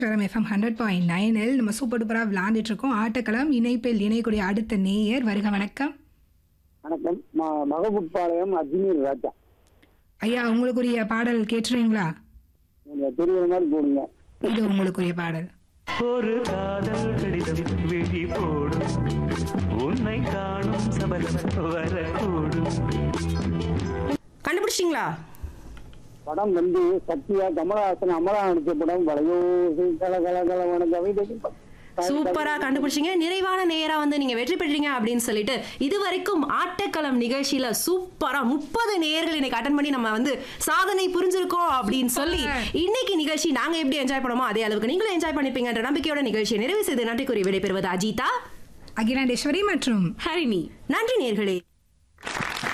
பெரம் FM hundred point நைனில் நம்ம super டூப்பராக விளையாண்டுட்டு இருக்கோம் ஆட்டக்களம் இணைப்பில் இணையக்கூடிய அடுத்த நேயர் வருக வணக்கம் வணக்கம் ம- மகபுட்பாளையம் அஜ்மீர் ராஜா ஐயா உங்களுக்குரிய பாடல் கேட்டுறீங்களா நீங்க தெரியுற மாதிரி போடுங்க இது உங்களுக்குரிய பாடல் ஒரு காதல் கடிதம் விழி போடும் உன்னை காணும் சபலம் வரக்கூடும் கண்டுபிடிச்சிங்களா படம் வந்து சத்யா கமலஹாசன் அமலா நடிச்ச படம் வளையோ கல கல கலவன கவிதை சூப்பரா கண்டுபிடிச்சீங்க நிறைவான நேரா வந்து நீங்க வெற்றி பெற்றீங்க அப்படின்னு சொல்லிட்டு இது வரைக்கும் ஆட்டக்களம் நிகழ்ச்சியில சூப்பரா முப்பது நேயர்கள் இன்னைக்கு அட்டன் பண்ணி நம்ம வந்து சாதனை புரிஞ்சிருக்கோம் அப்படின்னு சொல்லி இன்னைக்கு நிகழ்ச்சி நாங்க எப்படி என்ஜாய் பண்ணோமோ அதே அளவுக்கு நீங்களும் என்ஜாய் பண்ணிப்பீங்கன்ற நம்பிக்கையோட நிகழ்ச்சியை நிறைவு செய்து நன்றி கூறி விடைபெறுவது அஜிதா அகிலாண்டேஸ்வரி மற்றும் ஹரிணி நன்றி நேர்களே